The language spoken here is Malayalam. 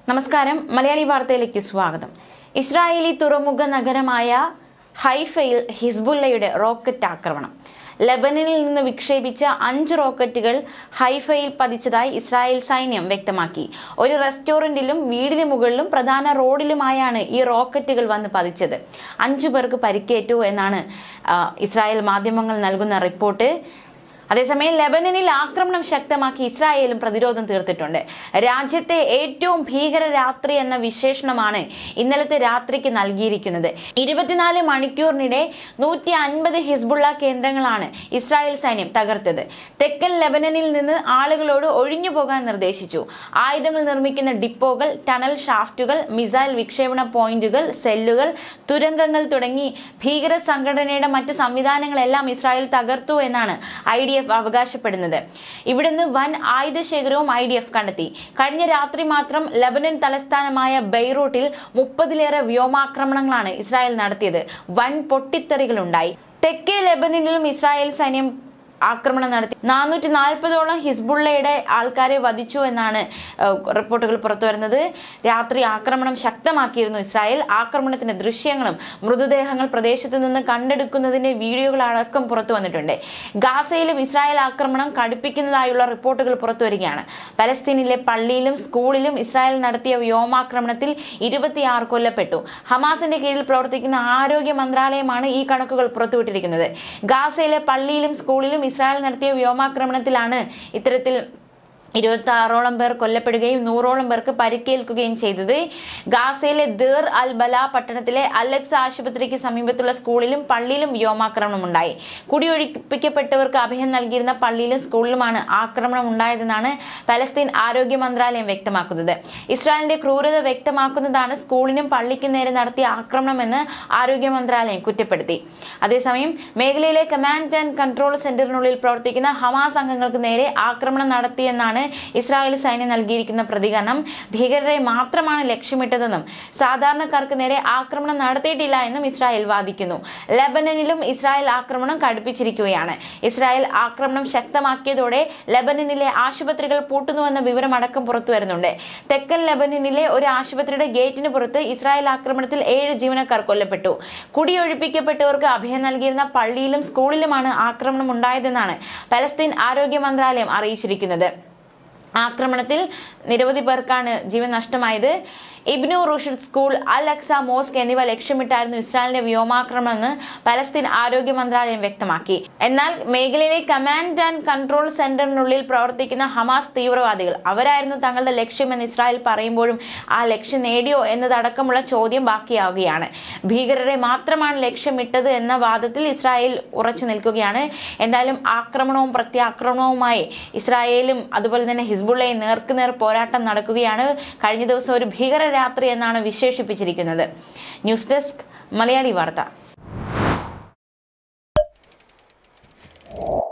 നമസ്കാരം മലയാളി വാർത്തയിലേക്ക് സ്വാഗതം ഇസ്രായേലി തുറമുഖ നഗരമായ ഹൈഫയിൽ ഹിസ്ബുല്ലയുടെ റോക്കറ്റ് ആക്രമണം ലെബനനിൽ നിന്ന് വിക്ഷേപിച്ച അഞ്ച് റോക്കറ്റുകൾ ഹൈഫയിൽ പതിച്ചതായി ഇസ്രായേൽ സൈന്യം വ്യക്തമാക്കി ഒരു റെസ്റ്റോറന്റിലും വീടിന് മുകളിലും പ്രധാന റോഡിലുമായാണ് ഈ റോക്കറ്റുകൾ വന്ന് പതിച്ചത് അഞ്ചു പേർക്ക് പരിക്കേറ്റു എന്നാണ് ആ, ഇസ്രായേൽ മാധ്യമങ്ങൾ നൽകുന്ന റിപ്പോർട്ട് അതേസമയം ലെബനനിൽ ആക്രമണം ശക്തമാക്കി ഇസ്രായേലും പ്രതിരോധം തീർത്തിട്ടുണ്ട് രാജ്യത്തെ ഏറ്റവും ഭീകര രാത്രി എന്ന വിശേഷണമാണ് ഇന്നലത്തെ രാത്രിക്ക് നൽകിയിരിക്കുന്നത് ഇരുപത്തിനാല് മണിക്കൂറിനിടെ നൂറ്റി അൻപത് ഹിസ്ബുള്ള കേന്ദ്രങ്ങളാണ് ഇസ്രായേൽ സൈന്യം തകർത്തത് തെക്കൻ ലെബനനിൽ നിന്ന് ആളുകളോട് ഒഴിഞ്ഞു പോകാൻ നിർദ്ദേശിച്ചു ആയുധങ്ങൾ നിർമ്മിക്കുന്ന ഡിപ്പോകൾ ടണൽ ഷാഫ്റ്റുകൾ മിസൈൽ വിക്ഷേപണ പോയിന്റുകൾ സെല്ലുകൾ തുരങ്കങ്ങൾ തുടങ്ങി ഭീകര സംഘടനയുടെ മറ്റ് സംവിധാനങ്ങളെല്ലാം ഇസ്രായേൽ തകർത്തു എന്നാണ് ഐ ഡി എഫ് അവകാശപ്പെടുന്നത് ഇവിടുന്ന് വൻ ആയുധശേഖരവും ഐ ഡി എഫ് കണ്ടെത്തി കഴിഞ്ഞ രാത്രി മാത്രം ലബനൻ തലസ്ഥാനമായ ബെയ്റൂട്ടിൽ മുപ്പതിലേറെ വ്യോമാക്രമണങ്ങളാണ് ഇസ്രായേൽ നടത്തിയത് വൻ പൊട്ടിത്തെറികളുണ്ടായി തെക്കേ ലെബനനിലും ഇസ്രായേൽ സൈന്യം ആക്രമണം നടത്തി നാനൂറ്റി നാൽപ്പതോളം ഹിസ്ബുള്ളയുടെ ആൾക്കാരെ വധിച്ചു എന്നാണ് ഏഹ്, റിപ്പോർട്ടുകൾ പുറത്തുവരുന്നത് രാത്രി ആക്രമണം ശക്തമാക്കിയിരുന്നു ഇസ്രായേൽ ആക്രമണത്തിന്റെ ദൃശ്യങ്ങളും മൃതദേഹങ്ങൾ പ്രദേശത്ത് നിന്ന് കണ്ടെടുക്കുന്നതിന്റെ വീഡിയോകൾ അടക്കം പുറത്തു വന്നിട്ടുണ്ട് ഗാസയിലും ഇസ്രായേൽ ആക്രമണം കടുപ്പിക്കുന്നതായുള്ള റിപ്പോർട്ടുകൾ പുറത്തുവരികയാണ് പലസ്തീനിലെ പള്ളിയിലും സ്കൂളിലും ഇസ്രായേൽ നടത്തിയ വ്യോമാക്രമണത്തിൽ ഇരുപത്തിയാറ് കൊല്ലപ്പെട്ടു ഹമാസിന്റെ കീഴിൽ പ്രവർത്തിക്കുന്ന ആരോഗ്യ മന്ത്രാലയമാണ് ഈ കണക്കുകൾ പുറത്തുവിട്ടിരിക്കുന്നത് ഗാസയിലെ പള്ളിയിലും സ്കൂളിലും ഇസ്രായേൽ നടത്തിയ വ്യോമാക്രമണത്തിലാണ് ഇത്തരത്തിൽ ഇരുപത്തി ആറോളം പേർ കൊല്ലപ്പെടുകയും നൂറോളം പേർക്ക് പരിക്കേൽക്കുകയും ചെയ്തത് ഗാസയിലെ ദീർ അൽ ബല പട്ടണത്തിലെ അലക്സ് ആശുപത്രിക്ക് സമീപത്തുള്ള സ്കൂളിലും പള്ളിയിലും വ്യോമാക്രമണം ഉണ്ടായി കുടിയൊഴിപ്പിക്കപ്പെട്ടവർക്ക് അഭയം നൽകിയിരുന്ന പള്ളിയിലും സ്കൂളിലുമാണ് ആക്രമണം ഉണ്ടായതെന്നാണ് പലസ്തീൻ ആരോഗ്യ മന്ത്രാലയം വ്യക്തമാക്കുന്നത് ഇസ്രായേലിന്റെ ക്രൂരത വ്യക്തമാക്കുന്നതാണ് സ്കൂളിനും പള്ളിക്കും നേരെ നടത്തിയ ആക്രമണമെന്ന് ആരോഗ്യ മന്ത്രാലയം കുറ്റപ്പെടുത്തി അതേസമയം മേഖലയിലെ കമാൻഡ് ആൻഡ് കൺട്രോൾ സെന്ററിനുള്ളിൽ പ്രവർത്തിക്കുന്ന ഹമാസ് അംഗങ്ങൾക്ക് നേരെ ആക്രമണം നടത്തിയെന്നാണ് ഇസ്രായേൽ സൈന്യം നൽകിയിരിക്കുന്ന പ്രതികരണം ഭീകരരെ മാത്രമാണ് ലക്ഷ്യമിട്ടതെന്നും സാധാരണക്കാർക്ക് നേരെ ആക്രമണം നടത്തിയിട്ടില്ല എന്നും ഇസ്രായേൽ വാദിക്കുന്നു ലെബനനിലും ഇസ്രായേൽ ആക്രമണം കടുപ്പിച്ചിരിക്കുകയാണ് ഇസ്രായേൽ ആക്രമണം ശക്തമാക്കിയതോടെ ലെബനനിലെ ആശുപത്രികൾ പൂട്ടുന്നുവെന്ന വിവരം അടക്കം പുറത്തു വരുന്നുണ്ട് തെക്കൻ ലെബനനിലെ ഒരു ആശുപത്രിയുടെ ഗേറ്റിന് പുറത്ത് ഇസ്രായേൽ ആക്രമണത്തിൽ ഏഴ് ജീവനക്കാർ കൊല്ലപ്പെട്ടു കുടിയൊഴിപ്പിക്കപ്പെട്ടവർക്ക് അഭയം നൽകിയിരുന്ന പള്ളിയിലും സ്കൂളിലുമാണ് ആക്രമണം ഉണ്ടായതെന്നാണ് പലസ്തീൻ ആരോഗ്യ മന്ത്രാലയം അറിയിച്ചിരിക്കുന്നത് ആക്രമണത്തിൽ നിരവധി പേർക്കാണ് ജീവൻ നഷ്ടമായത് Ibn Rushd school Al Aqsa mosque എന്നിവ ലക്ഷ്യമിട്ടായിരുന്നു ഇസ്രായേലിന്റെ വ്യോമാക്രമണമെന്ന് പലസ്തീൻ ആരോഗ്യ മന്ത്രാലയം വ്യക്തമാക്കി എന്നാൽ മേഖലയിലെ കമാൻഡ് ആൻഡ് കൺട്രോൾ സെന്ററിനുള്ളിൽ പ്രവർത്തിക്കുന്ന ഹമാസ് തീവ്രവാദികൾ അവരായിരുന്നു തങ്ങളുടെ ലക്ഷ്യമെന്ന് ഇസ്രായേൽ പറയുമ്പോഴും ആ ലക്ഷ്യം നേടിയോ എന്നതടക്കമുള്ള ചോദ്യം ബാക്കിയാവുകയാണ് ഭീകരരെ മാത്രമാണ് ലക്ഷ്യമിട്ടത് എന്ന വാദത്തിൽ ഇസ്രായേൽ ഉറച്ചു നിൽക്കുകയാണ് എന്തായാലും ആക്രമണവും പ്രത്യാക്രമണവുമായി ഇസ്രായേലും അതുപോലെ തന്നെ ഹിസ്ബുള്ളയും നേർക്കുനേർ പോരാട്ടം നടക്കുകയാണ് കഴിഞ്ഞ ദിവസം ഒരു ഭീകര രാത്രി എന്നാണ് വിശേഷിപ്പിച്ചിരിക്കുന്നത് ന്യൂസ് ഡെസ്ക് മലയാളി വാർത്ത